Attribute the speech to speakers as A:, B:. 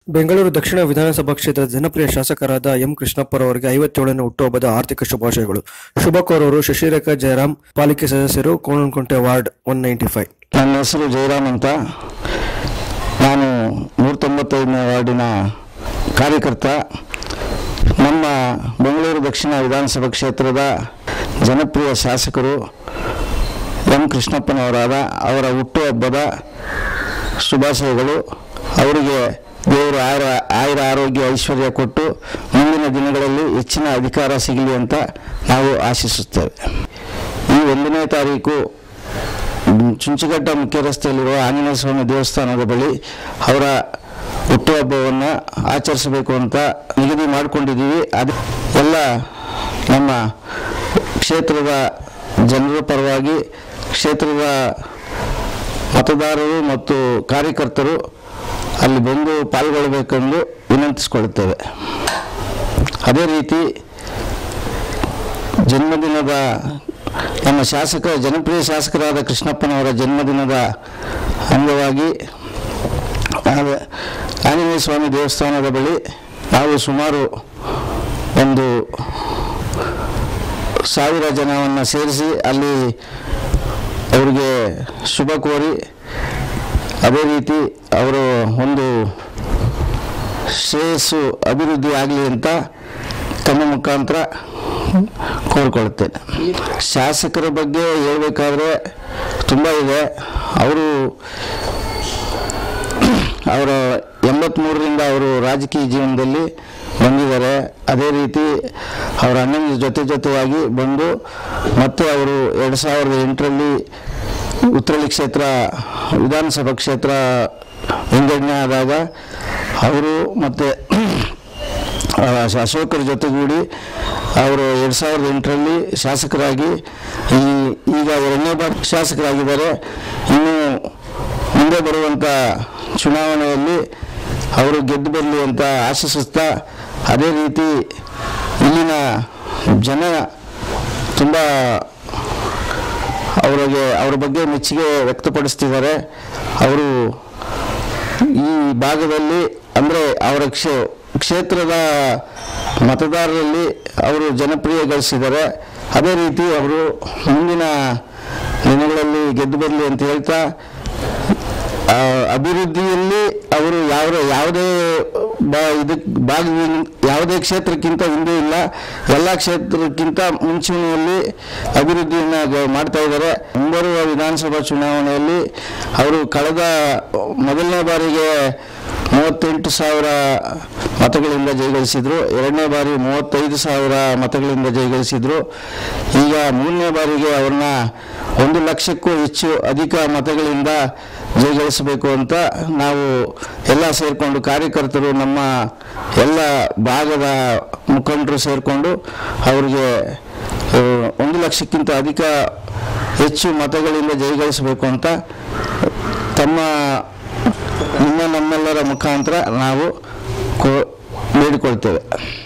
A: ಬೆಂಗಳೂರು ದಕ್ಷಿಣ ವಿಧಾನಸಭಾ ಕ್ಷೇತ್ರದ ಜನಪ್ರಿಯ ಶಾಸಕರಾದ ಎಂ ಕೃಷ್ಣಪ್ಪರವರಿಗೆ ಐವತ್ತೇಳನೇ ಹುಟ್ಟುಹಬ್ಬದ ಆರ್ಥಿಕ ಶುಭಾಶಯಗಳು ಶುಭ ಕೋರೋರು ಶಶಿರೇಖಾ ಜಯರಾಮ್ ಪಾಲಿಕೆ ಸದಸ್ಯರು Konanakunte ward one ninety five
B: ನನ್ನ ಹೆಸರು ಜಯರಾಮ್ ಅಂತ ನಾನು ನೂರ ತೊಂಬತ್ತೈದನೇ ವಾರ್ಡಿನ ಕಾರ್ಯಕರ್ತ ನಮ್ಮ ಬೆಂಗಳೂರು ದಕ್ಷಿಣ ವಿಧಾನಸಭಾ ಕ್ಷೇತ್ರದ ಜನಪ್ರಿಯ ಶಾಸಕರು ಎಂ ಕೃಷ್ಣಪ್ಪನವರಾದ ಅವರ ಹುಟ್ಟುಹಬ್ಬದ ಶುಭಾಶಯಗಳು ಅವರಿಗೆ ದೇವರು ಆಯುರ ಆಯುರ ಆರೋಗ್ಯ ಐಶ್ವರ್ಯ ಕೊಟ್ಟು ಮುಂದಿನ ದಿನಗಳಲ್ಲಿ ಹೆಚ್ಚಿನ ಅಧಿಕಾರ ಸಿಗಲಿ ಅಂತ ನಾವು ಆಶಿಸುತ್ತೇವೆ ಈ ಒಂದನೇ ತಾರೀಕು ಚುಂಚುಗಡ್ಡ ಮುಖ್ಯ ರಸ್ತೆಯಲ್ಲಿರುವ ಆಂಜನೇಯ ಸ್ವಾಮಿ ದೇವಸ್ಥಾನದ ಬಳಿ ಅವರ ಹುಟ್ಟುಹಬ್ಬವನ್ನು ಆಚರಿಸಬೇಕು ಅಂತ ನಿಗದಿ ಮಾಡಿಕೊಂಡಿದ್ದೀವಿ ಅದು ಎಲ್ಲ ನಮ್ಮ ಕ್ಷೇತ್ರದ ಜನರ ಪರವಾಗಿ ಕ್ಷೇತ್ರದ ಮತದಾರರು ಮತ್ತು ಕಾರ್ಯಕರ್ತರು ಅಲ್ಲಿ ಬಂದು ಪಾಲ್ಗೊಳ್ಳಬೇಕೆಂದು ವಿನಂತಿಸಿಕೊಳ್ಳುತ್ತೇವೆ ಅದೇ ರೀತಿ ಜನ್ಮದಿನದ ನಮ್ಮ ಶಾಸಕ ಜನಪ್ರಿಯ ಶಾಸಕರಾದ ಕೃಷ್ಣಪ್ಪನವರ ಜನ್ಮದಿನದ ಅಂಗವಾಗಿ ಆದ- ಆಂಜನೇಯ ಸ್ವಾಮಿ ದೇವಸ್ಥಾನದ ಬಳಿ ನಾವು ಸುಮಾರು ಒಂದು ಸಾವಿರ ಜನವನ್ನು ಸೇರಿಸಿ ಅಲ್ಲಿ ಅವರಿಗೆ ಶುಭ ಕೋರಿ ಅದೇ ರೀತಿ ಅವರು ಒಂದು ಶ್ರೇಯಸ್ಸು ಅಭಿವೃದ್ಧಿ ಆಗಲಿ ಅಂತ ತಮ್ಮ ಮುಖಾಂತರ ಕೋರ್ಕೊಳ್ತೇನೆ ಶಾಸಕರ ಬಗ್ಗೆ ಹೇಳ್ಬೇಕಾದ್ರೆ ತುಂಬ ಇದೆ ಅವರು ಅವರ ಎಂಬತ್ತ್ಮೂರರಿಂದ ಅವರು ರಾಜಕೀಯ ಜೀವನದಲ್ಲಿ ಬಂದಿದ್ದಾರೆ ಅದೇ ರೀತಿ ಅವರ ಅಣ್ಣನ ಜೊತೆ ಜೊತೆಯಾಗಿ ಬಂದು ಮತ್ತೆ ಅವರು ಎರಡು ಸಾವಿರದ ಎಂಟರಲ್ಲಿ ಉತ್ತರಳ್ಳಿ ಕ್ಷೇತ್ರ ವಿಧಾನಸಭಾ ಕ್ಷೇತ್ರ ವಿಂಗಡಣೆ ಆದಾಗ ಅವರು ಮತ್ತು ಆ, ಅಶೋಕರ ಜೊತೆಗೂಡಿ ಅವರು ಎರಡು ಸಾವಿರದ ಎಂಟರಲ್ಲಿ ಶಾಸಕರಾಗಿ ಈ ಈಗ ಎರಡನೇ ಬಾರಿ ಶಾಸಕರಾಗಿದ್ದಾರೆ ಇನ್ನು ಮುಂದೆ ಬರುವಂಥ ಚುನಾವಣೆಯಲ್ಲಿ ಅವರು ಗೆದ್ದು ಬರಲಿ ಅಂತ ಆಶಿಸುತ್ತಾ ಅದೇ ರೀತಿ ಇಲ್ಲಿನ ಜನ ತುಂಬ ಅವರಿಗೆ ಅವರ ಬಗ್ಗೆ ಮೆಚ್ಚುಗೆ ವ್ಯಕ್ತಪಡಿಸ್ತಿದ್ದಾರೆ ಅವರು ಈ ಭಾಗದಲ್ಲಿ ಅಂದರೆ ಅವರ ಕ್ಷೇ ಕ್ಷೇತ್ರದ ಮತದಾರರಲ್ಲಿ ಅವರು ಜನಪ್ರಿಯ ಗಳಿಸಿದ್ದಾರೆ ಅದೇ ರೀತಿ ಅವರು ಮುಂದಿನ ದಿನಗಳಲ್ಲಿ ಗೆದ್ದು ಬರಲಿ ಅಂತ ಹೇಳ್ತಾ ಆ, ಅಭಿವೃದ್ಧಿಯಲ್ಲಿ ಅವರು ಯಾವ ಯಾವುದೇ ಬಾ ಇದಕ್ಕೆ ಭಾಗ ಯಾವುದೇ ಕ್ಷೇತ್ರಕ್ಕಿಂತ ಹಿಂದೆ ಇಲ್ಲ ಎಲ್ಲ ಕ್ಷೇತ್ರಕ್ಕಿಂತ ಮುಂಚೂಣಿಯಲ್ಲಿ ಅಭಿವೃದ್ಧಿಯನ್ನು ಗ- ಮಾಡ್ತಾ ಇದ್ದಾರೆ ಮುಂಬರುವ ವಿಧಾನಸಭಾ ಚುನಾವಣೆಯಲ್ಲಿ ಅವರು ಕಳೆದ ಮೊದಲನೇ ಬಾರಿಗೆ ಮೂವತ್ತೆಂಟು ಸಾವಿರ ಮತಗಳಿಂದ ಜಯಗಳಿಸಿದ್ರು ಎರಡನೇ ಬಾರಿ ಮೂವತ್ತೈದು ಸಾವಿರ ಮತಗಳಿಂದ ಜಯಗಳಿಸಿದ್ರು ಈಗ ಮೂರನೇ ಬಾರಿಗೆ ಅವ್ರನ್ನ ಒಂದು ಲಕ್ಷಕ್ಕೂ ಹೆಚ್ಚು ಅಧಿಕ ಮತಗಳಿಂದ ಜಯಗಳಿಸಬೇಕು ಅಂತ ನಾವು ಎಲ್ಲ ಸೇರಿಕೊಂಡು ಕಾರ್ಯಕರ್ತರು ನಮ್ಮ ಎಲ್ಲ ಭಾಗದ ಮುಖಂಡರು ಸೇರಿಕೊಂಡು ಅವರಿಗೆ ಆ, ಒಂದು ಲಕ್ಷಕ್ಕಿಂತ ಅಧಿಕ ಹೆಚ್ಚು ಮತಗಳಿಂದ ಜಯಗಳಿಸಬೇಕು ಅಂತ ತಮ್ಮ ನಿಮ್ಮ ನಮ್ಮೆಲ್ಲರ ಮುಖಾಂತರ ನಾವು ಕೋ ಬೇಡಿಕೊಳ್ತೇವೆ